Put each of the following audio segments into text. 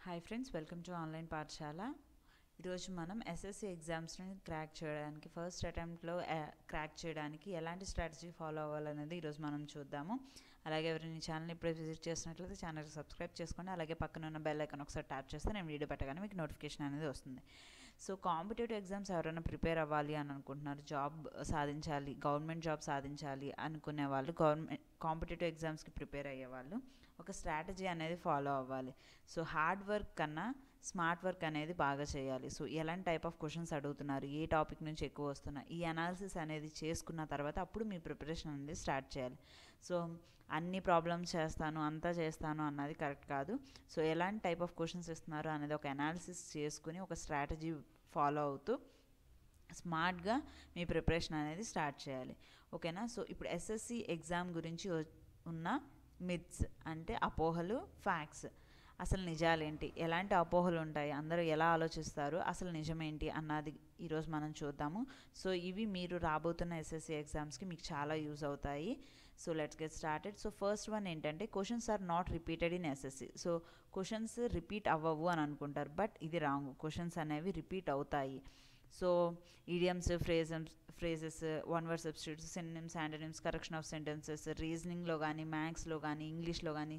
hi friends welcome to online Pathashala ఈరోజు మనం SSC ఎగ్జామ్స్ని క్రాక్ చేయడానికి ఫస్ట్ అటెంప్ట్లో క్రాక్ చేయడానికి ఎలాంటి స్ట్రాటజీ ఫాలో అవ్వాలనేది ఈరోజు మనం చూద్దాము అలాగే ఎవరైనా ఛానల్ ఇప్పుడు విజిట్ చేసినట్లయితే ఛానల్కి సబ్స్క్రైబ్ చేసుకోండి అలాగే పక్కన ఉన్న బెల్ ఐకాన్ ఒకసారి ట్యాప్ చేస్తే నేను వీడియో పెట్టగానే మీకు నోటిఫికేషన్ అనేది వస్తుంది సో కాంపిటేటివ్ ఎగ్జామ్స్ ఎవరైనా ప్రిపేర్ అవ్వాలి అని అనుకుంటున్నారు జాబ్ సాధించాలి గవర్నమెంట్ జాబ్ సాధించాలి అనుకునే వాళ్ళు గవర్నమెంట్ కాంపిటేటివ్ ఎగ్జామ్స్కి ప్రిపేర్ అయ్యే వాళ్ళు ఒక స్ట్రాటజీ అనేది ఫాలో అవ్వాలి సో హార్డ్ వర్క్ కన్నా స్మార్ట్ వర్క్ అనేది బాగా చేయాలి సో ఎలాంటి టైప్ ఆఫ్ క్వశ్చన్స్ అడుగుతున్నారు ఏ టాపిక్ నుంచి ఎక్కువ వస్తున్నాయి ఈ అనాలిసిస్ అనేది చేసుకున్న తర్వాత అప్పుడు మీ ప్రిపరేషన్ అనేది స్టార్ట్ చేయాలి సో అన్ని ప్రాబ్లమ్స్ చేస్తాను అంతా చేస్తాను అన్నది కరెక్ట్ కాదు సో ఎలాంటి టైప్ ఆఫ్ క్వశ్చన్స్ ఇస్తున్నారు అనేది ఒక అనాలిసిస్ చేసుకుని ఒక స్ట్రాటజీ ఫాలో అవుతూ స్మార్ట్గా మీ ప్రిపరేషన్ అనేది స్టార్ట్ చేయాలి ఓకేనా సో ఇప్పుడు ఎస్ఎస్సి ఎగ్జామ్ గురించి ఉన్న మిత్స్ అంటే అపోహలు ఫ్యాక్ట్స్ అసలు నిజాలేంటి ఎలాంటి అపోహలు ఉంటాయి అందరూ ఎలా ఆలోచిస్తారు అసలు నిజమేంటి అన్నది ఈరోజు మనం చూద్దాము సో ఇవి మీరు రాబోతున్న ఎస్ఎస్సి ఎగ్జామ్స్కి మీకు చాలా యూజ్ అవుతాయి so let's get started so first one ఏంటంటే questions are not repeated in SSC so questions repeat అవ్వవు అని అనుకుంటారు బట్ ఇది రాంగ్ క్వశ్చన్స్ అనేవి రిపీట్ అవుతాయి సో ఈడియమ్స్ ఫ్రేజమ్స్ phrases one word substitutes synonyms antonyms correction of sentences రీజనింగ్లో కానీ మ్యాథ్స్లో కానీ ఇంగ్లీష్లో కానీ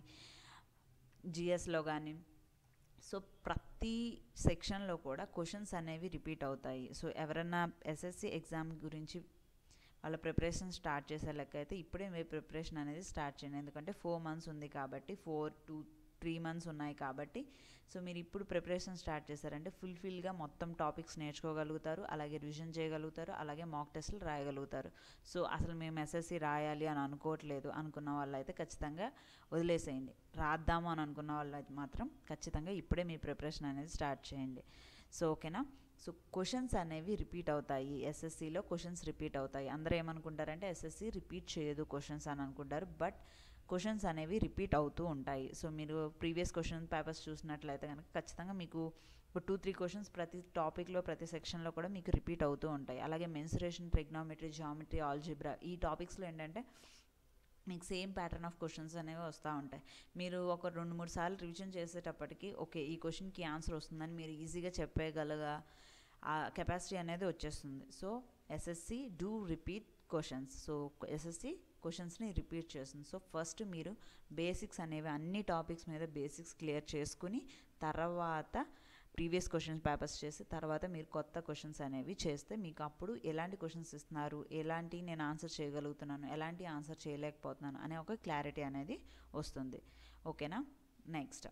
జిఎస్లో కానీ సో ప్రతి సెక్షన్లో కూడా క్వశ్చన్స్ అనేవి రిపీట్ అవుతాయి సో ఎవరన్నా ఎస్ఎస్సి ఎగ్జామ్ గురించి వాళ్ళ ప్రిపరేషన్ స్టార్ట్ చేసే లెక్క అయితే ఇప్పుడే మీ ప్రిపరేషన్ అనేది స్టార్ట్ చేయండి ఎందుకంటే ఫోర్ మంత్స్ ఉంది కాబట్టి ఫోర్ టు త్రీ మంత్స్ ఉన్నాయి కాబట్టి సో మీరు ఇప్పుడు ప్రిపరేషన్ స్టార్ట్ చేశారంటే ఫుల్ఫిల్గా మొత్తం టాపిక్స్ నేర్చుకోగలుగుతారు అలాగే రివిజన్ చేయగలుగుతారు అలాగే మాక్ టెస్ట్లు రాయగలుగుతారు సో అసలు మేము ఎస్ఎస్సి రాయాలి అని అనుకోవట్లేదు అనుకున్న వాళ్ళైతే ఖచ్చితంగా వదిలేసేయండి రాద్దాము అని అనుకున్న వాళ్ళైతే మాత్రం ఖచ్చితంగా ఇప్పుడే మీ ప్రిపరేషన్ అనేది స్టార్ట్ చేయండి సో ఓకేనా సో క్వశ్చన్స్ అనేవి రిపీట్ అవుతాయి ఎస్ఎస్సిలో క్వశ్చన్స్ రిపీట్ అవుతాయి అందరూ ఏమనుకుంటారంటే ఎస్ఎస్సి రిపీట్ చేయదు క్వశ్చన్స్ అని అనుకుంటారు బట్ క్వశ్చన్స్ అనేవి రిపీట్ అవుతూ ఉంటాయి సో మీరు ప్రీవియస్ క్వశ్చన్ పేపర్స్ చూసినట్లయితే కనుక ఖచ్చితంగా మీకు ఒక టూ త్రీ క్వశ్చన్స్ ప్రతి టాపిక్లో ప్రతి సెక్షన్లో కూడా మీకు రిపీట్ అవుతూ ఉంటాయి అలాగే మెన్సురేషన్ ట్రిగ్నామెట్రీ జామెట్రీ ఆల్జిబ్రా ఈ టాపిక్స్లో ఏంటంటే మీకు సేమ్ ప్యాటర్న్ ఆఫ్ క్వశ్చన్స్ అనేవి వస్తూ ఉంటాయి మీరు ఒక రెండు మూడు సార్లు రివిజన్ చేసేటప్పటికి ఓకే ఈ క్వశ్చన్కి ఆన్సర్ వస్తుందని మీరు ఈజీగా చెప్పగలగా ఆ కెపాసిటీ అనేది వచ్చేస్తుంది so SSC do repeat questions so SSC క్వశ్చన్స్ని రిపీట్ చేస్తుంది సో ఫస్ట్ మీరు బేసిక్స్ అనేవి అన్ని టాపిక్స్ మీద బేసిక్స్ క్లియర్ చేసుకుని తర్వాత ప్రీవియస్ క్వశ్చన్స్ పేపర్స్ చేసి తర్వాత మీరు కొత్త క్వశ్చన్స్ అనేవి చేస్తే మీకు అప్పుడు ఎలాంటి క్వశ్చన్స్ ఇస్తున్నారు ఎలాంటి నేను ఆన్సర్ చేయగలుగుతున్నాను ఎలాంటి ఆన్సర్ చేయలేకపోతున్నాను అనే ఒక క్లారిటీ అనేది వస్తుంది ఓకేనా నెక్స్ట్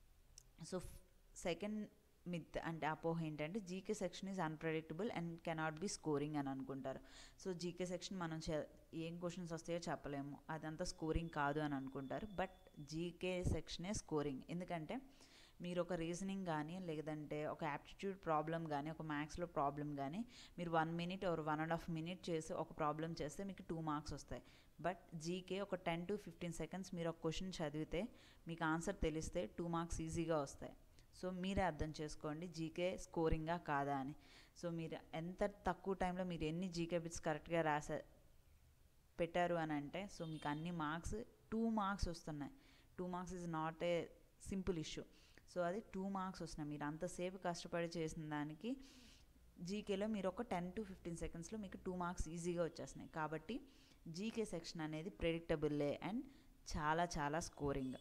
సో సెకండ్ మిత్ అంటే అపోహ ఏంటంటే GK section is unpredictable and cannot be scoring అని అనుకుంటారు సో జీకే సెక్షన్ మనం ఏం క్వశ్చన్స్ వస్తాయో చెప్పలేము అదంతా స్కోరింగ్ కాదు అని అనుకుంటారు బట్ జీకే సెక్షనే స్కోరింగ్ ఎందుకంటే మీరు ఒక రీజనింగ్ కానీ లేదంటే ఒక యాప్టిట్యూడ్ ప్రాబ్లం కానీ ఒక మ్యాథ్స్లో ప్రాబ్లం కానీ మీరు one minute or one and half minute చేసి ఒక ప్రాబ్లం చేస్తే మీకు టూ మార్క్స్ వస్తాయి బట్ జీకే ఒక టెన్ టు ఫిఫ్టీన్ సెకండ్స్ మీరు ఒక క్వశ్చన్ చదివితే మీకు ఆన్సర్ తెలిస్తే టూ మార్క్స్ ఈజీగా వస్తాయి సో మీరే అర్థం చేసుకోండి జీకే స్కోరింగా కాదా అని సో మీరు ఎంత తక్కువ టైంలో మీరు ఎన్ని జీకే బిట్స్ కరెక్ట్గా రాసా పెట్టారు అని అంటే సో మీకు అన్ని మార్క్స్ టూ మార్క్స్ వస్తున్నాయి two marks is not a simple issue so అది టూ మార్క్స్ వస్తున్నాయి మీరు అంతసేపు కష్టపడి చేసిన దానికి జీకేలో మీరు ఒక టెన్ టు ఫిఫ్టీన్ సెకండ్స్లో మీకు టూ మార్క్స్ ఈజీగా వచ్చేస్తున్నాయి కాబట్టి జీకే సెక్షన్ అనేది ప్రెడిక్టబుల్లే అండ్ చాలా చాలా స్కోరింగ్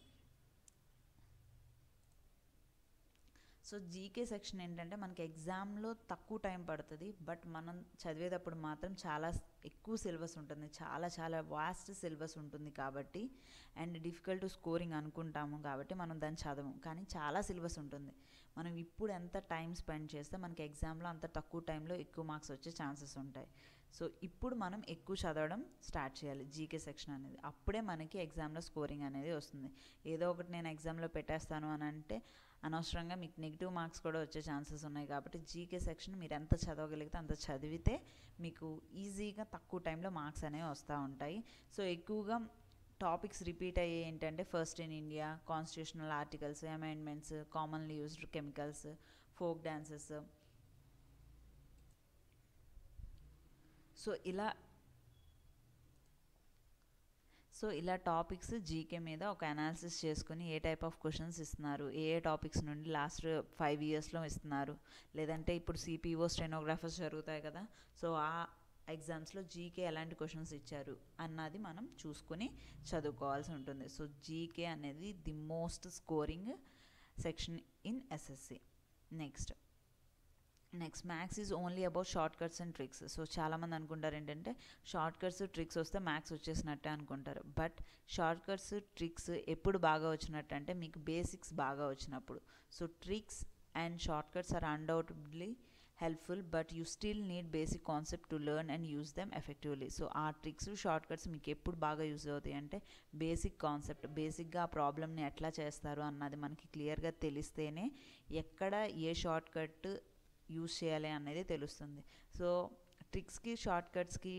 సో జీకే సెక్షన్ ఏంటంటే మనకి ఎగ్జామ్లో తక్కువ టైం పడుతుంది బట్ మనం చదివేటప్పుడు మాత్రం చాలా ఎక్కువ సిలబస్ ఉంటుంది చాలా చాలా వాస్ట్ సిలబస్ ఉంటుంది కాబట్టి అండ్ డిఫికల్ట్ స్కోరింగ్ అనుకుంటాము కాబట్టి మనం దాన్ని చదవం కానీ చాలా సిలబస్ ఉంటుంది మనం ఇప్పుడు ఎంత టైం స్పెండ్ చేస్తే మనకి ఎగ్జామ్లో అంత తక్కువ టైంలో ఎక్కువ మార్క్స్ వచ్చే ఛాన్సెస్ ఉంటాయి సో ఇప్పుడు మనం ఎక్కువ చదవడం స్టార్ట్ చేయాలి జీకే సెక్షన్ అనేది అప్పుడే మనకి ఎగ్జామ్లో స్కోరింగ్ అనేది వస్తుంది ఏదో ఒకటి నేను ఎగ్జామ్లో పెట్టేస్తాను అని అంటే అనవసరంగా మీకు నెగిటివ్ మార్క్స్ కూడా వచ్చే ఛాన్సెస్ ఉన్నాయి కాబట్టి జీకే సెక్షన్ మీరు ఎంత చదవగలిగితే అంత చదివితే మీకు ఈజీగా తక్కువ టైంలో మార్క్స్ అనేవి వస్తూ ఉంటాయి సో ఎక్కువగా టాపిక్స్ రిపీట్ అయ్యే ఏంటంటే first in India constitutional articles amendments commonly used chemicals folk dances so ఇలా సో ఇలా టాపిక్స్ జీకే మీద ఒక అనాలిసిస్ చేసుకుని ఏ టైప్ ఆఫ్ క్వశ్చన్స్ ఇస్తున్నారు ఏ ఏ టాపిక్స్ నుండి లాస్ట్ ఫైవ్ ఇయర్స్లో ఇస్తున్నారు లేదంటే ఇప్పుడు సిపిఓ స్టెనోగ్రాఫర్స్ జరుగుతాయి కదా సో ఆ ఎగ్జామ్స్లో జీకే ఎలాంటి క్వశ్చన్స్ ఇచ్చారు అన్నది మనం చూసుకొని చదువుకోవాల్సి ఉంటుంది సో జీకే అనేది the most scoring section in SSC next next maths is only about shortcuts and tricks so చాలామంది అనుకుంటారు ఏంటంటే షార్ట్ కట్స్ ట్రిక్స్ వస్తే మ్యాథ్స్ వచ్చేసినట్టే అనుకుంటారు బట్ షార్ట్ కట్స్ ట్రిక్స్ ఎప్పుడు బాగా వచ్చినట్టు అంటే మీకు బేసిక్స్ బాగా వచ్చినప్పుడు so tricks and shortcuts are undoubtedly helpful but you still need basic concept to learn and use them effectively so ఆ ట్రిక్స్ షార్ట్ కట్స్ మీకు ఎప్పుడు బాగా యూజ్ అవుతాయి అంటే బేసిక్ కాన్సెప్ట్ బేసిక్గా ఆ ప్రాబ్లమ్ని ఎట్లా చేస్తారు అన్నది మనకి క్లియర్గా తెలిస్తేనే ఎక్కడ ఏ షార్ట్ కట్ యూజ్ చేయాలి అనేది తెలుస్తుంది సో ట్రిక్స్కి షార్ట్ కట్స్కి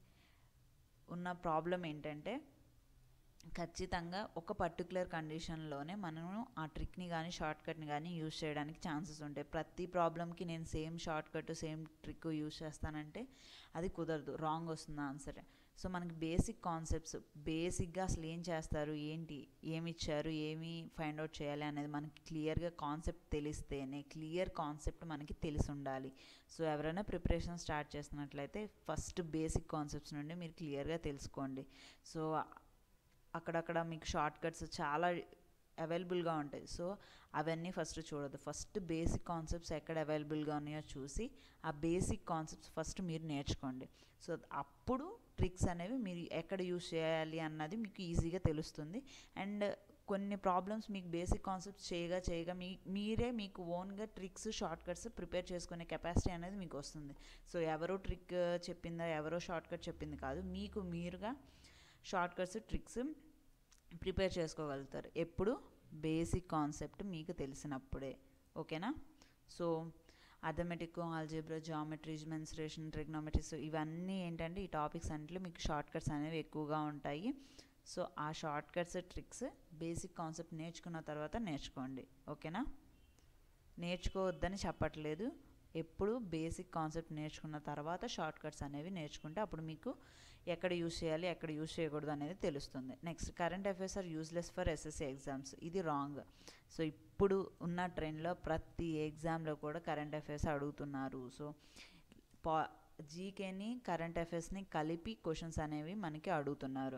ఉన్న ప్రాబ్లం ఏంటంటే ఖచ్చితంగా ఒక పర్టికులర్ కండిషన్లోనే మనము ఆ ట్రిక్ని కానీ షార్ట్ కట్ని కానీ యూజ్ చేయడానికి ఛాన్సెస్ ఉంటాయి ప్రతి ప్రాబ్లమ్కి నేను same shortcut same trick use చేస్తానంటే అది కుదరదు రాంగ్ వస్తుంది ఆన్సర్ సో మనకి బేసిక్ కాన్సెప్ట్స్ బేసిక్గా అసలు ఏం చేస్తారు ఏంటి ఏమి ఇచ్చారు ఏమి ఫైండ్ అవుట్ చేయాలి అనేది మనకి క్లియర్గా కాన్సెప్ట్ తెలిస్తేనే క్లియర్ కాన్సెప్ట్ మనకి తెలిసి ఉండాలి సో ఎవరైనా ప్రిపరేషన్ స్టార్ట్ చేస్తున్నట్లయితే ఫస్ట్ బేసిక్ కాన్సెప్ట్స్ నుండి మీరు క్లియర్గా తెలుసుకోండి సో అక్కడక్కడ మీకు షార్ట్ కట్స్ చాలా అవైలబుల్గా ఉంటాయి సో అవన్నీ ఫస్ట్ చూడదు ఫస్ట్ బేసిక్ కాన్సెప్ట్స్ ఎక్కడ అవైలబుల్గా ఉన్నాయో చూసి ఆ బేసిక్ కాన్సెప్ట్స్ ఫస్ట్ మీరు నేర్చుకోండి సో అప్పుడు ట్రిక్స్ అనేవి మీరు ఎక్కడ యూస్ చేయాలి అన్నది మీకు ఈజీగా తెలుస్తుంది అండ్ కొన్ని ప్రాబ్లమ్స్ మీకు బేసిక్ కాన్సెప్ట్స్ చేయగా చేయగా మీ మీరే మీకు ఓన్గా ట్రిక్స్ షార్ట్ కట్స్ ప్రిపేర్ చేసుకునే కెపాసిటీ అనేది మీకు వస్తుంది సో ఎవరో ట్రిక్ చెప్పిందా ఎవరో షార్ట్ కట్ చెప్పింది కాదు మీకు మీరుగా షార్ట్ కట్స్ ట్రిక్స్ ప్రిపేర్ చేసుకోగలుగుతారు ఎప్పుడు బేసిక్ కాన్సెప్ట్ మీకు తెలిసినప్పుడే ఓకేనా so arithmetic algebra geometry mensuration trigonometries ఇవన్నీ ఏంటంటే ఈ టాపిక్స్ అన్నింటిలో మీకు షార్ట్ కట్స్ అనేవి ఎక్కువగా ఉంటాయి సో ఆ short cuts tricks basic concept నేర్చుకున్న తర్వాత నేర్చుకోండి ఓకేనా నేర్చుకోవద్దని చెప్పట్లేదు ఎప్పుడు బేసిక్ కాన్సెప్ట్ నేర్చుకున్న తర్వాత షార్ట్ కట్స్ అనేవి నేర్చుకుంటే అప్పుడు మీకు ఎక్కడ యూజ్ చేయాలి ఎక్కడ యూజ్ చేయకూడదు అనేది తెలుస్తుంది next current affairs are useless for SSC exams ఇది రాంగ్ సో ఇప్పుడు ఉన్న ట్రెండ్లో ప్రతి ఎగ్జామ్లో కూడా కరెంట్ అఫైర్స్ అడుగుతున్నారు సో పా జీకేని కరెంట్ అఫైర్స్ని కలిపి క్వశ్చన్స్ అనేవి మనకి అడుగుతున్నారు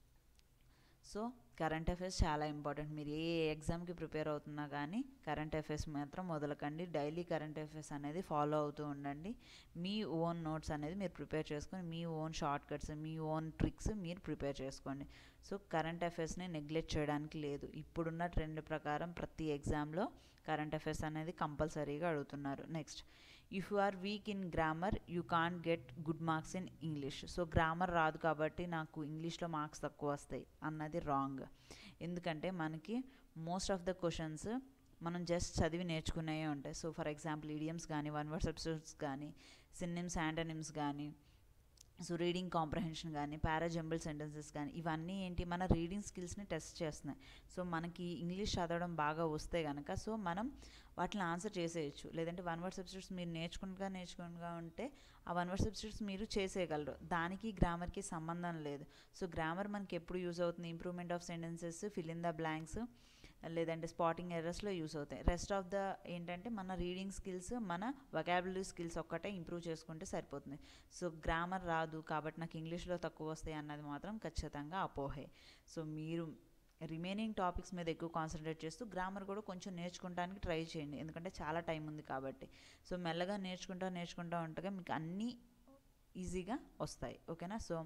సో కరెంట్ అఫైర్స్ చాలా ఇంపార్టెంట్ మీరు ఏ ఎగ్జామ్కి ప్రిపేర్ అవుతున్నా కానీ కరెంట్ అఫైర్స్ మాత్రం మొదలకండి డైలీ కరెంట్ అఫైర్స్ అనేది ఫాలో అవుతూ ఉండండి మీ ఓన్ నోట్స్ అనేది మీరు ప్రిపేర్ చేసుకొని మీ ఓన్ షార్ట్ కట్స్ మీ ఓన్ ట్రిక్స్ మీరు ప్రిపేర్ చేసుకోండి సో కరెంట్ అఫైర్స్ని నెగ్లెక్ట్ చేయడానికి లేదు ఇప్పుడున్న ట్రెండ్ ప్రకారం ప్రతి ఎగ్జామ్లో కరెంట్ అఫైర్స్ అనేది కంపల్సరీగా అడుగుతున్నారు next if you are weak in grammar you can't get good marks in English so grammar రాదు కాబట్టి నాకు ఇంగ్లీష్లో మార్క్స్ తక్కువ వస్తాయి అన్నది రాంగ్ ఎందుకంటే మనకి మోస్ట్ ఆఫ్ ద క్వశ్చన్స్ మనం జస్ట్ చదివి నేర్చుకునేవి ఉంటాయి సో ఫర్ ఎగ్జాంపుల్ ఈడియమ్స్ కానీ వన్ వర్డ్ సబ్స్టిట్యూట్స్ కానీ సిన్నిమ్స్ యాంటనిమ్స్ కానీ సో రీడింగ్ కాంప్రహెన్షన్ కానీ పారాజంబుల్ సెంటెన్సెస్ కానీ ఇవన్నీ ఏంటి మన రీడింగ్ స్కిల్స్ని టెస్ట్ చేస్తున్నాయి సో మనకి ఇంగ్లీష్ చదవడం బాగా వస్తే కనుక సో మనం వాటిని ఆన్సర్ చేసేయచ్చు లేదంటే వన్ వర్డ్ సబ్స్టిట్యూట్స్ మీరు నేర్చుకుంటా నేర్చుకుంటా ఉంటే ఆ వన్ వర్డ్ సబ్స్టిట్యూట్స్ మీరు చేసేయగలరు దానికి గ్రామర్కి సంబంధం లేదు సో గ్రామర్ మనకి ఎప్పుడు యూజ్ అవుతుంది improvement of sentences fill in the blanks లేదంటే స్పాటింగ్ ఎర్రర్స్లో యూస్ అవుతాయి రెస్ట్ ఆఫ్ ద ఏంటంటే మన రీడింగ్ స్కిల్స్ మన వొకాబులరీ స్కిల్స్ ఒక్కటే ఇంప్రూవ్ చేసుకుంటే సరిపోతుంది సో గ్రామర్ రాదు కాబట్టి నాకు ఇంగ్లీష్లో తక్కువ వస్తాయి అన్నది మాత్రం ఖచ్చితంగా అపోహే సో మీరు రిమైనింగ్ టాపిక్స్ మీద ఎక్కువ కాన్సన్ట్రేట్ చేస్తూ గ్రామర్ కూడా కొంచెం నేర్చుకోవడానికి ట్రై చేయండి ఎందుకంటే చాలా టైం ఉంది కాబట్టి సో మెల్లగా నేర్చుకుంటా నేర్చుకుంటా ఉంటగా మీకు అన్నీ ఈజీగా వస్తాయి ఓకేనా so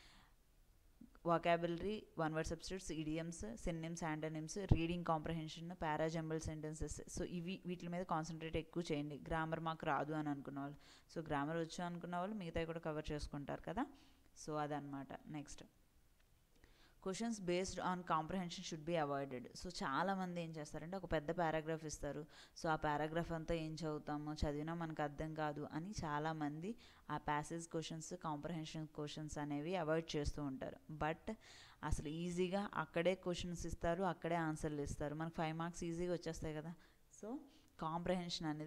vocabulary one word substitutes idioms synonyms antonyms reading comprehension parajumble sentences so ఇవి వీటి మీద కాన్సన్ట్రేట్ ఎక్కువ చేయండి గ్రామర్ మాకు రాదు అని అనుకున్న వాళ్ళు సో గ్రామర్ వచ్చు అనుకున్న వాళ్ళు మిగతాయి కూడా కవర్ చేసుకుంటారు కదా సో అదనమాట next questions based on comprehension should be avoided so చాలామంది ఏం చేస్తారంటే ఒక పెద్ద పారాగ్రాఫ్ ఇస్తారు సో ఆ పారాగ్రాఫ్ అంతా ఏం చదువుతామో చదివినా మనకు అర్థం కాదు అని చాలామంది ఆ ప్యాసేజ్ క్వశ్చన్స్ కాంప్రహెన్షన్ క్వశ్చన్స్ అనేవి అవాయిడ్ చేస్తూ ఉంటారు బట్ అసలు ఈజీగా అక్కడే క్వశ్చన్స్ ఇస్తారు అక్కడే ఆన్సర్లు ఇస్తారు మనకు ఫైవ్ మార్క్స్ ఈజీగా వచ్చేస్తాయి కదా సో కాంప్రహెన్షన్ అనేది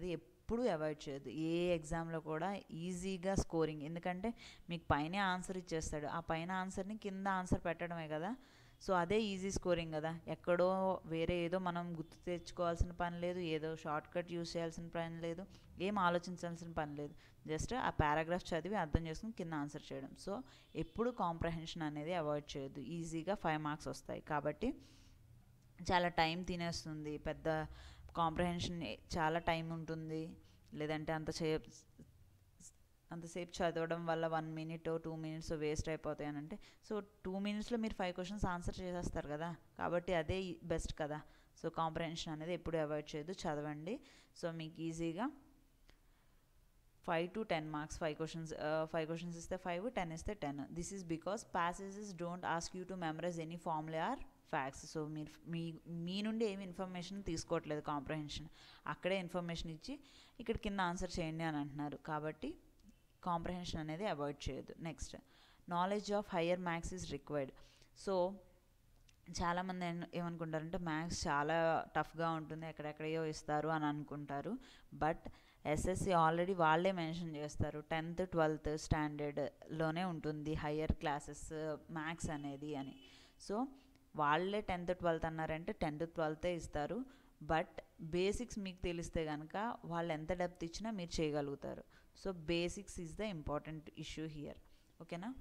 ఎప్పుడూ అవాయిడ్ చేయొద్దు ఏ ఎగ్జామ్లో కూడా ఈజీగా స్కోరింగ్ ఎందుకంటే మీకు పైన ఆన్సర్ ఇచ్చేస్తాడు ఆ పైన ఆన్సర్ని కింద ఆన్సర్ పెట్టడమే కదా సో అదే ఈజీ స్కోరింగ్ కదా ఎక్కడో వేరే ఏదో మనం గుర్తు తెచ్చుకోవాల్సిన పని లేదు ఏదో షార్ట్ కట్ యూస్ చేయాల్సిన పని లేదు ఏం ఆలోచించాల్సిన పని లేదు జస్ట్ ఆ పారాగ్రాఫ్ చదివి అర్థం చేసుకుని కింద ఆన్సర్ చేయడం సో ఎప్పుడు కాంప్రహెన్షన్ అనేది అవాయిడ్ చేయొద్దు ఈజీగా ఫైవ్ మార్క్స్ వస్తాయి కాబట్టి చాలా టైం తినేస్తుంది పెద్ద కాంప్రహెన్షన్ చాలా టైం ఉంటుంది లేదంటే అంత చే అంతసేపు చదవడం వల్ల one minute two minutes waste అయిపోతాయి అని అంటే సో టూ మినిట్స్లో మీరు ఫైవ్ క్వశ్చన్స్ ఆన్సర్ చేసేస్తారు కదా కాబట్టి అదే బెస్ట్ కదా సో కాంప్రహెన్షన్ అనేది ఎప్పుడు అవాయిడ్ చేయొద్దు చదవండి సో మీకు ఈజీగా five to ten marks five questions five questions ఇస్తే ఫైవ్ టెన్ ఇస్తే ten this is because passages don't ask you to memorise any formula or facts so మీరు మీ మీ నుండి ఏమి ఇన్ఫర్మేషన్ తీసుకోవట్లేదు కాంప్రహెన్షన్ అక్కడే ఇన్ఫర్మేషన్ ఇచ్చి ఇక్కడ కింద ఆన్సర్ చేయండి అని అంటున్నారు కాబట్టి కాంప్రహెన్షన్ అనేది అవాయిడ్ చేయొద్దు next knowledge of higher maths is required so చాలామంది ఏమనుకుంటారంటే మ్యాథ్స్ చాలా టఫ్గా ఉంటుంది ఎక్కడెక్కడయో ఇస్తారు అని అనుకుంటారు బట్ ఎస్ఎస్సి ఆల్రెడీ వాళ్ళే మెన్షన్ చేస్తారు టెన్త్ ట్వెల్త్ స్టాండర్డ్లోనే ఉంటుంది హయ్యర్ క్లాసెస్ మ్యాథ్స్ అనేది అని సో వాళ్ళే టెన్త్ ట్వెల్త్ అన్నారంటే టెన్త్ ట్వెల్తే ఇస్తారు బట్ బేసిక్స్ మీకు తెలిస్తే కనుక వాళ్ళు ఎంత డెప్త్ ఇచ్చినా మీరు చేయగలుగుతారు so basics is the important issue here ఓకేనా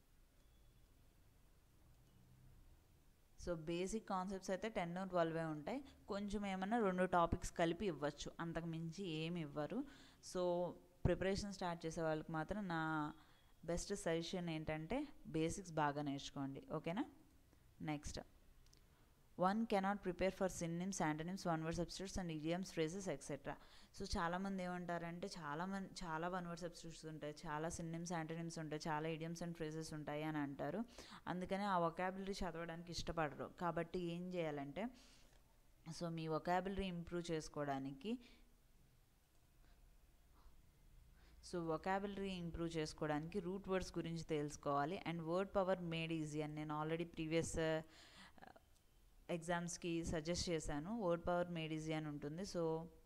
సో బేసిక్ కాన్సెప్ట్స్ అయితే టెన్ ట్వెల్వే ఉంటాయి కొంచెం ఏమన్నా రెండు టాపిక్స్ కలిపి ఇవ్వచ్చు అంతకు మించి ఏమి ఇవ్వరు సో ప్రిపరేషన్ స్టార్ట్ చేసే వాళ్ళకి మాత్రం నా బెస్ట్ సజెషన్ ఏంటంటే బేసిక్స్ బాగా నేర్చుకోండి ఓకేనా next one cannot prepare for synonyms antonyms one word substitutes and idioms phrases etcetera so చాలామంది ఏమంటారంటే చాలా మంది చాలా వన్ వర్డ్ సబ్స్టిట్యూట్స్ ఉంటాయి చాలా సినిమ్స్ యాంటనిమ్స్ ఉంటాయి చాలా ఇడియమ్స్ అండ్ ఫ్రేజెస్ ఉంటాయి అని అంటారు అందుకని ఆ వొకాబులరీ చదవడానికి ఇష్టపడరు కాబట్టి ఏం చేయాలంటే సో మీ వొకాబులరీ ఇంప్రూవ్ చేసుకోవడానికి సో వొకాబులరీ ఇంప్రూవ్ చేసుకోవడానికి రూట్ వర్డ్స్ గురించి తెలుసుకోవాలి and word power made easy అని నేను ఆల్రెడీ ప్రీవియస్ ఎగ్జామ్స్కి సజెస్ట్ చేశాను వర్డ్ పవర్ మేడ్ ఈజీ అని ఉంటుంది సో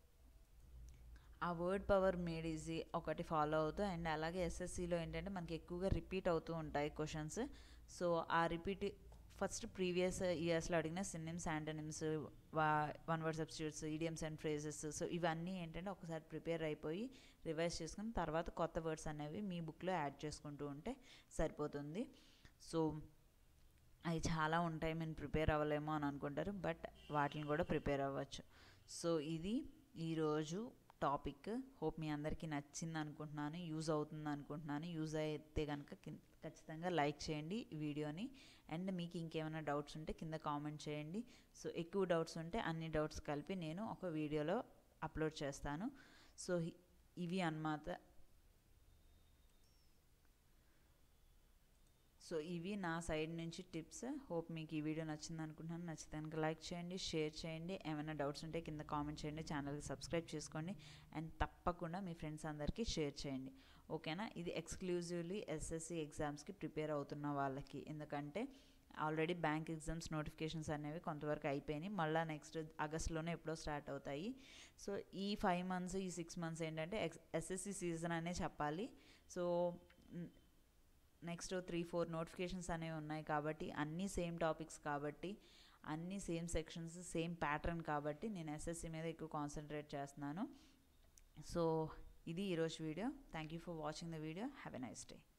ఆ వర్డ్ పవర్ మేడ్ ఈజీ ఒకటి ఫాలో అవుతూ అండ్ అలాగే ఎస్ఎస్సిలో ఏంటంటే మనకి ఎక్కువగా రిపీట్ అవుతూ ఉంటాయి క్వశ్చన్స్ సో ఆ రిపీట్ ఫస్ట్ ప్రీవియస్ ఇయర్స్లో అడిగిన synonyms antonyms one word substitutes idioms and phrases so ఇవన్నీ ఏంటంటే ఒకసారి ప్రిపేర్ అయిపోయి రివైజ్ చేసుకుని తర్వాత కొత్త వర్డ్స్ అనేవి మీ బుక్లో యాడ్ చేసుకుంటూ ఉంటే సరిపోతుంది సో అవి చాలా ఉంటాయి మేము ప్రిపేర్ అవ్వలేమో అని అనుకుంటారు బట్ వాటిని కూడా ప్రిపేర్ అవ్వచ్చు సో ఇది ఈరోజు టాపిక్ హోప్ మీ అందరికీ నచ్చింది అనుకుంటున్నాను యూజ్ అవుతుంది అనుకుంటున్నాను యూజ్ అయితే కనుక ఖచ్చితంగా లైక్ చేయండి ఈ వీడియోని అండ్ మీకు ఇంకేమైనా డౌట్స్ ఉంటే కింద కామెంట్ చేయండి సో ఎక్కువ డౌట్స్ ఉంటే అన్ని డౌట్స్ కలిపి నేను ఒక వీడియోలో అప్లోడ్ చేస్తాను సో ఇవి అన్నమాట సో ఇవి నా సైడ్ నుంచి టిప్స్ హోప్ మీకు ఈ వీడియో నచ్చింది అనుకుంటున్నాను నచ్చితే కనుక లైక్ చేయండి షేర్ చేయండి ఏమైనా డౌట్స్ ఉంటే కింద కామెంట్ చేయండి ఛానల్కి సబ్స్క్రైబ్ చేసుకోండి అండ్ తప్పకుండా మీ ఫ్రెండ్స్ అందరికీ షేర్ చేయండి ఓకేనా ఇది ఎక్స్క్లూజివ్లీ ఎస్ఎస్సి ఎగ్జామ్స్కి ప్రిపేర్ అవుతున్న వాళ్ళకి ఎందుకంటే ఆల్రెడీ బ్యాంక్ ఎగ్జామ్స్ నోటిఫికేషన్స్ అనేవి కొంతవరకు అయిపోయినాయి మళ్ళీ నెక్స్ట్ ఆగస్ట్లోనే ఎప్పుడో స్టార్ట్ అవుతాయి సో ఈ ఫైవ్ మంత్స్ ఈ సిక్స్ మంత్స్ ఏంటంటే ఎక్స్ ఎస్ఎస్సి సీజన్ అనే చెప్పాలి so next three four notifications అనేవి ఉన్నాయి కాబట్టి అన్నీ సేమ్ టాపిక్స్ కాబట్టి అన్నీ సేమ్ సెక్షన్స్ సేమ్ ప్యాటర్న్ కాబట్టి నేను ఎస్ఎస్సి మీద ఎక్కువ కాన్సన్ట్రేట్ చేస్తున్నాను సో ఇది ఈరోజు video thank you for watching the video have a nice day